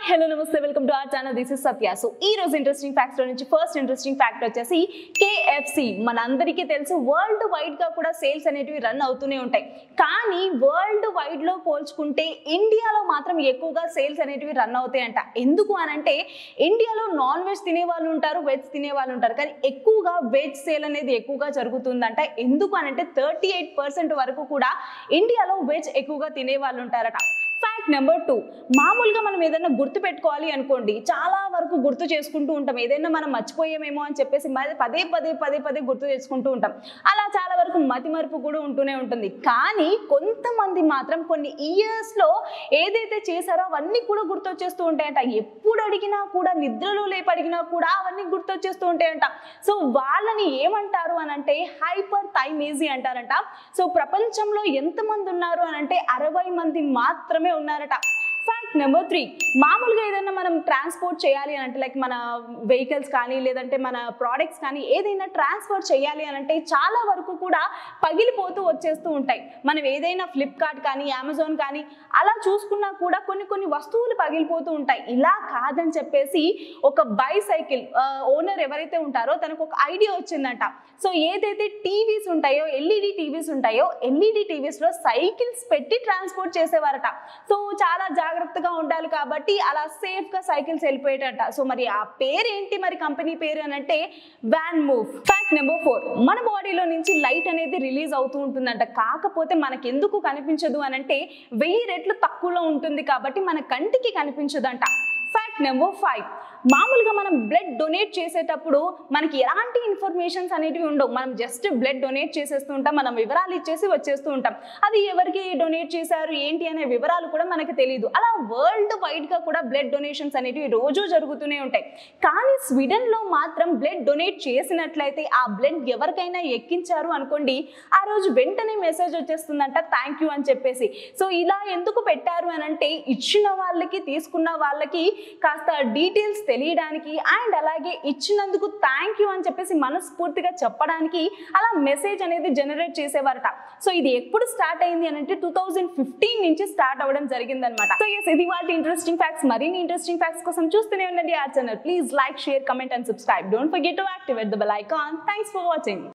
hello నమస్తే welcome to our channel this is Satya so ఈ రోజు ఇంట్రెస్టింగ్ ఫ్యాక్ట్స్ లో నుంచి ఫస్ట్ ఇంట్రెస్టింగ్ ఫ్యాక్ట్ వచ్చేసి కేఎఫ్సి మనందరికీ తెలుసు వరల్డ్ వైడ్ గా కూడా సేల్స్ అనేటివి రన్ అవుతూనే ఉంటాయి కానీ వరల్డ్ వైడ్ లో పోల్చుకుంటే ఇండియాలో మాత్రం ఎక్కువగా సేల్స్ అనేటివి రన్ అవుతాయంట ఎందుకు అనంటే ఇండియాలో నాన్ వెజ్ తినే వాళ్ళు ఉంటారు వెజ్ తినే వాళ్ళు ఉంటారు కానీ ఎక్కువగా వెజ్ సేల్ అనేది ఎక్కువగా జరుగుతుందంట ఎందుకు అనంటే థర్టీ ఎయిట్ పర్సెంట్ వరకు కూడా ఇండియాలో వెజ్ ఎక్కువగా తినే వాళ్ళు ఉంటారట ఫ్యాక్ట్ నెంబర్ టూ మామూలుగా మనం ఏదైనా గుర్తు పెట్టుకోవాలి అనుకోండి చాలా వరకు గుర్తు చేసుకుంటూ ఉంటాం ఏదైనా మనం మర్చిపోయామేమో అని చెప్పేసి మరి పదే పదే పదే పదే గుర్తు చేసుకుంటూ ఉంటాం అలా చాలా వరకు మతిమరుపు కూడా ఉంటూనే ఉంటుంది కానీ కొంతమంది మాత్రం కొన్ని ఇయర్స్లో ఏదైతే చేశారో అవన్నీ కూడా గుర్తొచ్చేస్తూ ఉంటాయంట ఎప్పుడు అడిగినా కూడా నిద్రలో లేపు అడిగినా కూడా అవన్నీ గుర్తొచ్చేస్తూ ఉంటాయంట సో వాళ్ళని ఏమంటారు అని అంటే హైపర్ థైమేజీ అంటారంట సో ప్రపంచంలో ఎంతమంది ఉన్నారు అని అంటే అరవై మంది మాత్రమే ఉన్నారట ఫ్యాక్ట్ నెంబర్ త్రీ మామూలుగా ఏదైనా మనం ట్రాన్స్పోర్ట్ చేయాలి అని అంటే లైక్ మన వెహికల్స్ కానీ లేదంటే మన ప్రోడక్ట్స్ కానీ ఏదైనా ట్రాన్స్ఫర్ చేయాలి అని అంటే చాలా వరకు కూడా పగిలిపోతూ వచ్చేస్తూ ఉంటాయి మనం ఏదైనా ఫ్లిప్కార్ట్ కానీ అమెజాన్ కానీ అలా చూసుకున్నా కూడా కొన్ని కొన్ని వస్తువులు పగిలిపోతూ ఉంటాయి ఇలా కాదని చెప్పేసి ఒక బైసైకిల్ ఓనర్ ఎవరైతే ఉంటారో తనకు ఒక ఐడియా వచ్చిందంట సో ఏదైతే టీవీస్ ఉంటాయో ఎల్ఈడి టీవీస్ ఉంటాయో ఎల్ఈడి టీవీస్లో సైకిల్స్ పెట్టి ట్రాన్స్పోర్ట్ చేసేవారట సో చాలా జాగ్రత్తగా ఉండాలి కాబట్టి అలా సేఫ్గా సైకిల్స్ వెళ్ళిపోయేటట సో మరి ఆ పేరేంటి మరి కంపెనీ పేరు అని అంటే VanMoof fact number four మన బాడీలో నుంచి లైట్ అనేది రిలీజ్ అవుతూ ఉంటుందంట కాకపోతే మనకెందుకు కనిపించదు అని అంటే వెయ్యి రెట్లు తక్కువలో ఉంటుంది కాబట్టి మన కంటికి కనిపించదంట ఫ్యాక్ట్ నెంబర్ ఫైవ్ మామూలుగా మనం బ్లడ్ డొనేట్ చేసేటప్పుడు మనకి ఎలాంటి ఇన్ఫర్మేషన్స్ అనేటివి ఉండవు మనం జస్ట్ బ్లడ్ డొనేట్ చేసేస్తూ ఉంటాం మనం వివరాలు ఇచ్చేసి వచ్చేస్తూ ఉంటాం అది ఎవరికి డొనేట్ చేశారు ఏంటి అనే వివరాలు కూడా మనకి తెలియదు అలా వరల్డ్ వైడ్గా కూడా బ్లడ్ డొనేషన్స్ అనేటివి రోజు జరుగుతూనే ఉంటాయి కానీ స్వీడన్లో మాత్రం బ్లడ్ డొనేట్ చేసినట్లయితే ఆ బ్లడ్ ఎవరికైనా ఎక్కించారు అనుకోండి ఆ రోజు వెంటనే మెసేజ్ వచ్చేస్తుందంట థ్యాంక్ యూ అని చెప్పేసి సో ఇలా ఎందుకు పెట్టారు అని అంటే ఇచ్చిన వాళ్ళకి తీసుకున్న వాళ్ళకి కాస్త డీటెయిల్స్ తెలియడానికి అండ్ అలాగే ఇచ్చినందుకు థ్యాంక్ యూ అని చెప్పేసి మనస్ఫూర్తిగా చెప్పడానికి అలా మెసేజ్ అనేది జనరేట్ చేసేవారట సో ఇది ఎప్పుడు స్టార్ట్ అయింది అని అంటే టూ థౌజండ్ ఫిఫ్టీన్ నుంచి స్టార్ట్ అవ్వడం జరిగిందనమాట సో ఎస్ ఇది వాటి ఇంట్రెస్టింగ్ ఫ్యాక్ట్స్ మరిన్ని ఇంట్రెస్టింగ్ ఫ్యాక్ట్స్ కోసం చూస్తూనే ఉండండి ఆ channel please like share comment and subscribe don't forget to activate the bell icon thanks for watching